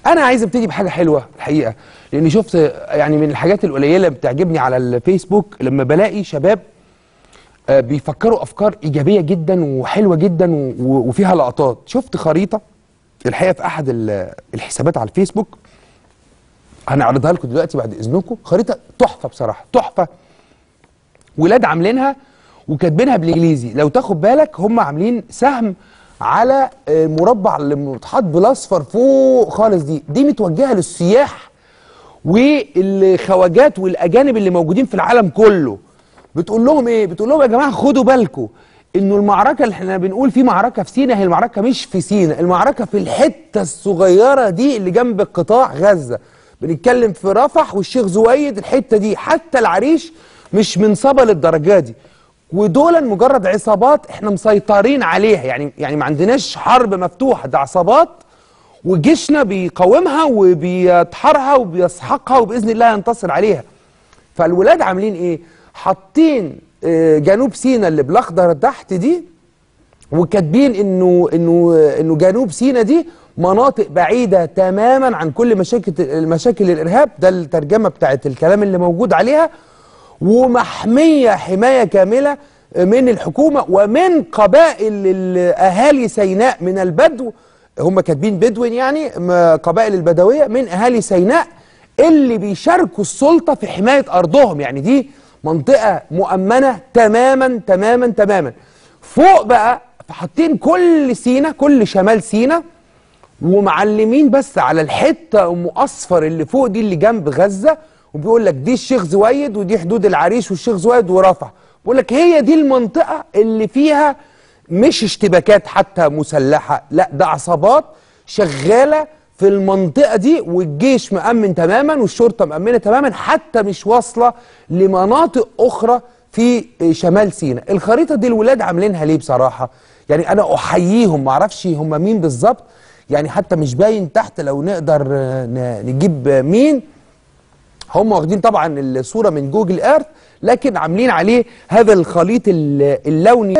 انا عايز ابتدي بحاجه حلوه الحقيقه لاني شفت يعني من الحاجات القليله اللي بتعجبني على الفيسبوك لما بلاقي شباب آه، بيفكروا افكار ايجابيه جدا وحلوه جدا و- و- وفيها لقطات شفت خريطه الحقيقه في احد ال- الحسابات على الفيسبوك هنعرضها لكم دلوقتي بعد اذنكم خريطه تحفه بصراحه تحفه ولاد عاملينها وكاتبينها بالانجليزي لو تاخد بالك هم عاملين سهم على آه، مربع اللي متحط بالاصفر فوق خالص دي دي متوجهه للسياح والخواجات والاجانب اللي موجودين في العالم كله بتقول لهم ايه بتقول لهم يا جماعه خدوا بالكم انه المعركه اللي احنا بنقول في معركه في سينا هي المعركه مش في سينا المعركه في الحته الصغيره دي اللي جنب قطاع غزه بنتكلم في رفح والشيخ زويد الحته دي حتى العريش مش منصبه للدرجه دي ودول مجرد عصابات احنا مسيطرين عليها يعني يعني ما عندناش حرب مفتوحه ده عصابات وجيشنا بيقاومها وبيدحرها وبيسحقها وباذن الله ينتصر عليها فالولاد عاملين ايه حاطين آه، جنوب سيناء اللي بالاخضر تحت دي وكاتبين انه انه انه جنوب سيناء دي مناطق بعيده تماما عن كل مشاكل مشاكل الارهاب ده الترجمه بتاعت الكلام اللي موجود عليها ومحميه حمايه كامله من الحكومه ومن قبائل ال- اهالي سيناء من البدو هم كاتبين بدوين يعني م- قبائل البدويه من اهالي سيناء اللي بيشاركوا السلطه في حمايه ارضهم يعني دي منطقه مؤمنه تماما تماما تماما فوق بقى فحاطين كل سينا كل شمال سينا ومعلمين بس على الحته ام اصفر اللي فوق دي اللي جنب غزه وبيقول لك دي الشيخ زويد ودي حدود العريش والشيخ زويد ورفح بيقول لك هي دي المنطقه اللي فيها مش اشتباكات حتى مسلحه لا ده عصابات شغاله في المنطقه دي والجيش مأمن تماما والشرطه مأمنه تماما حتى مش واصله لمناطق اخرى في شمال سيناء الخريطه دي الولاد عاملينها ليه بصراحه يعني انا احييهم معرفش هم مين بالظبط يعني حتى مش باين تحت لو نقدر آه، ن- نجيب آه، مين هم واخدين طبعا الصوره من جوجل ايرث لكن عاملين عليه هذا الخليط ال- اللوني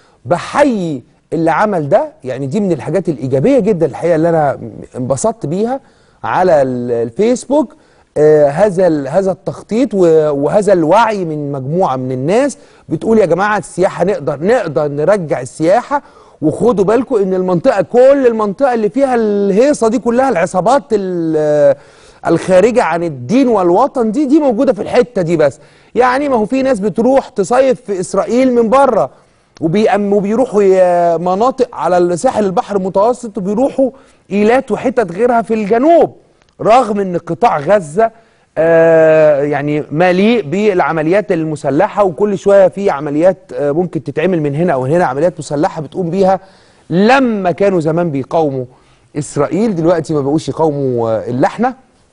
بحيي اللي عمل ده يعني دي من الحاجات الايجابيه جدا الحقيقه اللي انا انبسطت بيها على ال- الفيسبوك آه هذا ال- هذا التخطيط و- وهذا الوعي من مجموعه من الناس بتقول يا جماعه السياحه نقدر نقدر نرجع السياحه وخدوا بالكم ان المنطقه كل المنطقه اللي فيها الهيصه دي كلها العصابات ال- الخارجه عن الدين والوطن دي دي موجوده في الحته دي بس يعني ما هو في ناس بتروح تصيف في اسرائيل من بره وبيأم وبيروحوا ي- مناطق على ساحل البحر المتوسط وبيروحوا ايلات وحتت غيرها في الجنوب رغم ان قطاع غزه آه يعني مليء بالعمليات المسلحه وكل شويه في عمليات آه ممكن تتعمل من هنا او هنا عمليات مسلحه بتقوم بيها لما كانوا زمان بيقاوموا اسرائيل دلوقتي ما بقوش يقاوموا آه، اللحنه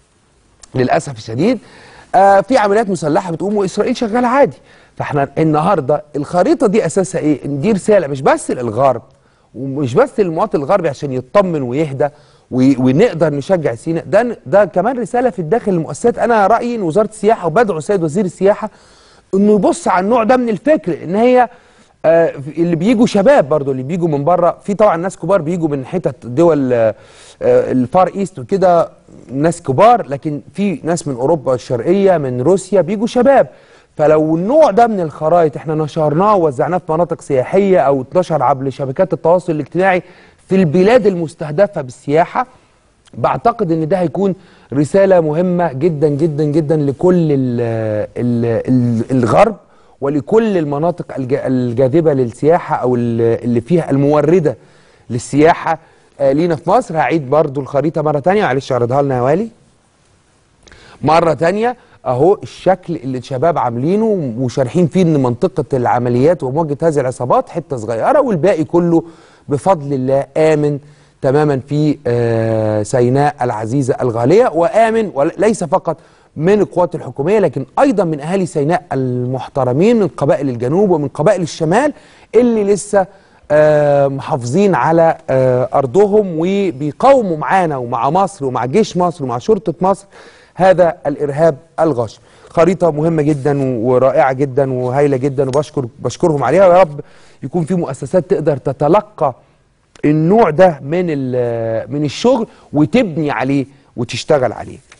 للاسف الشديد آه في عمليات مسلحه بتقوم واسرائيل شغاله عادي فاحنا النهارده الخريطه دي اساسها ايه؟ ان دي رساله مش بس للغرب ومش بس للمواطن الغربي عشان يطمن ويهدى و- ونقدر نشجع سيناء ده ده كمان رساله في الداخل المؤسسات انا رايي ان وزاره السياحه وبدعو السيد وزير السياحه انه يبص على النوع ده من الفكر ان هي آه، اللي بيجوا شباب برضو اللي بيجوا من بره في طبعا ناس كبار بيجوا من حتت دول آه، آه، الفار ايست وكده ناس كبار لكن في ناس من اوروبا الشرقيه من روسيا بيجوا شباب فلو النوع ده من الخرائط احنا نشرناه ووزعناه في مناطق سياحيه او اتنشر عبر شبكات التواصل الاجتماعي في البلاد المستهدفه بالسياحه بعتقد ان ده هيكون رساله مهمه جدا جدا جدا لكل ال ال ال الغرب ولكل المناطق الج- الجاذبه للسياحه او ال- اللي فيها المورده للسياحه آه، لينا في مصر هعيد برضو الخريطه مره تانية معلش اعرضها لنا يا والي مرة تانية اهو الشكل اللي الشباب عاملينه وشارحين فيه ان منطقة العمليات ومواجهة هذه العصابات حتة صغيرة والباقي كله بفضل الله آمن تماما في آه، سيناء العزيزة الغالية وآمن وليس فقط من القوات الحكومية لكن أيضا من أهالي سيناء المحترمين من قبائل الجنوب ومن قبائل الشمال اللي لسه آه، محافظين على آه، أرضهم وبيقاوموا معانا ومع مصر ومع جيش مصر ومع شرطة مصر هذا الإرهاب الغاشم خريطة مهمة جدا ورائعة جدا وهايلة جدا وبشكر بشكرهم عليها ويا رب يكون في مؤسسات تقدر تتلقى النوع ده من ال- من الشغل وتبني عليه وتشتغل عليه